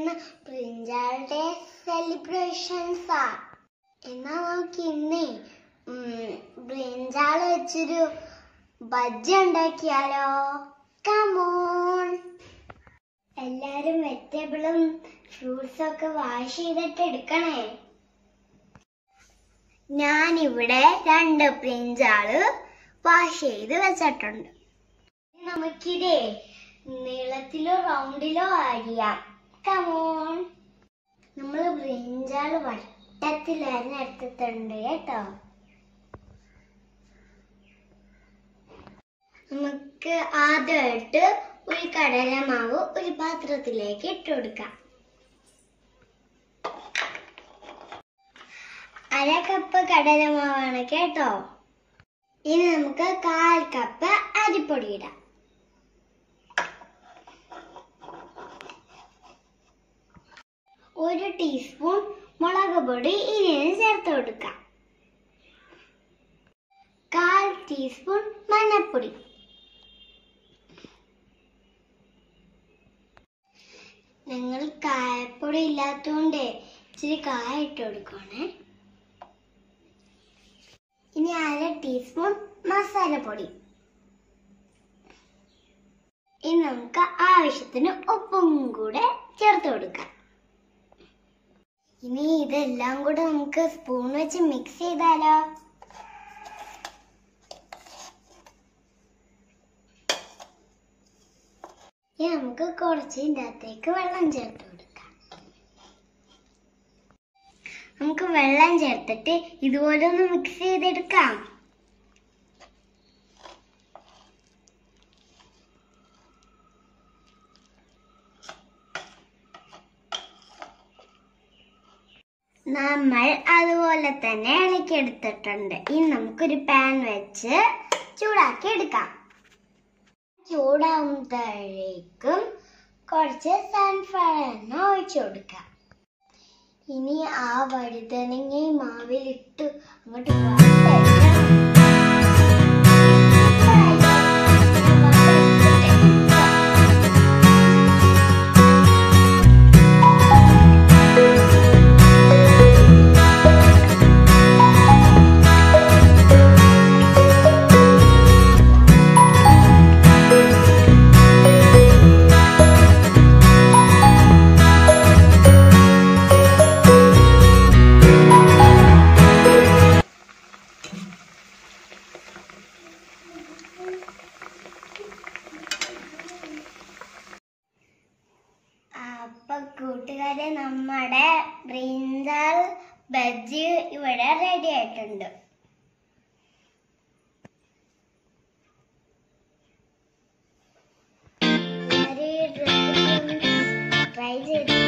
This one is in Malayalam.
ഇന്ന് ബ്രിഞ്ചാൾ ഡേ സെലിബ്രേഷൻസാ എന്നാ നമുക്ക് ഇന്നേ ബ്രിഞ്ചാൾ വെച്ചൊരു ബജ്ജി ഉണ്ടാക്കിയാലോ കമോൺ എല്ലാരും വെജിറ്റബിളും ഫ്രൂട്ട്സും ഒക്കെ വാഷ് ചെയ്തിട്ട് എടുക്കണേ ഞാനിവിടെ രണ്ട് ബ്രിഞ്ചാള് വാഷ് ചെയ്ത് വെച്ചിട്ടുണ്ട് നമുക്കിതേ നീളത്തിലോ റൗണ്ടിലോ അരിയാം കമോൺ നമ്മൾ ബ്രിഞ്ചാള് വട്ടത്തിൽ അരിഞ്ഞെടുത്തിട്ടുണ്ട് കേട്ടോ നമുക്ക് ആദ്യമായിട്ട് ഒരു കടലമാവ് ഒരു പാത്രത്തിലേക്ക് ഇട്ട് കൊടുക്കാം അര കപ്പ് കടലമാവാണ് കേട്ടോ ഇനി നമുക്ക് കാൽ കപ്പ് അരിപ്പൊടി ഇടാം ഒരു ടീസ്പൂൺ മുളക് പൊടി ഇതിന് ചേർത്ത് കൊടുക്കാം കാൽ ടീസ്പൂൺ മഞ്ഞൾപ്പൊടി നിങ്ങൾ കായപ്പൊടി ഇല്ലാത്തതുകൊണ്ട് ഇച്ചിരി കായ ഇട്ട് കൊടുക്കണേ ഇനി അര ടീസ്പൂൺ മസാലപ്പൊടി ഇനി നമുക്ക് ആവശ്യത്തിന് ഉപ്പും കൂടെ ചേർത്ത് കൊടുക്കാം ഇനി ഇതെല്ലാം കൂടെ നമുക്ക് സ്പൂൺ വെച്ച് മിക്സ് ചെയ്താലോ ഇനി നമുക്ക് കുറച്ച് ഇതിൻ്റെ അകത്തേക്ക് വെള്ളം ചേർത്ത് കൊടുക്കാം നമുക്ക് വെള്ളം ചേർത്തിട്ട് ഇതുപോലെ ഒന്ന് മിക്സ് ചെയ്തെടുക്കാം നമ്മൾ അതുപോലെ തന്നെ ഇളക്കിയെടുത്തിട്ടുണ്ട് ഇനി നമുക്കൊരു പാൻ വെച്ച് ചൂടാക്കി എടുക്കാം ചൂടാവുമ്പോഴേക്കും കുറച്ച് സൺഫ്ലവർ എണ്ണ ഒഴിച്ചു കൊടുക്കാം ഇനി ആ വഴുതനങ്ങ മാവിലിട്ട് അങ്ങോട്ട് വറുത്തെടുക്കണം. അപ്പൊ കൂട്ടുകാരെ നമ്മുടെ ബ്രിഞ്ചാൾ ബജ്ജി ഇവിടെ റെഡി ആയിട്ടുണ്ട് ട്രൈ ചെയ്ത്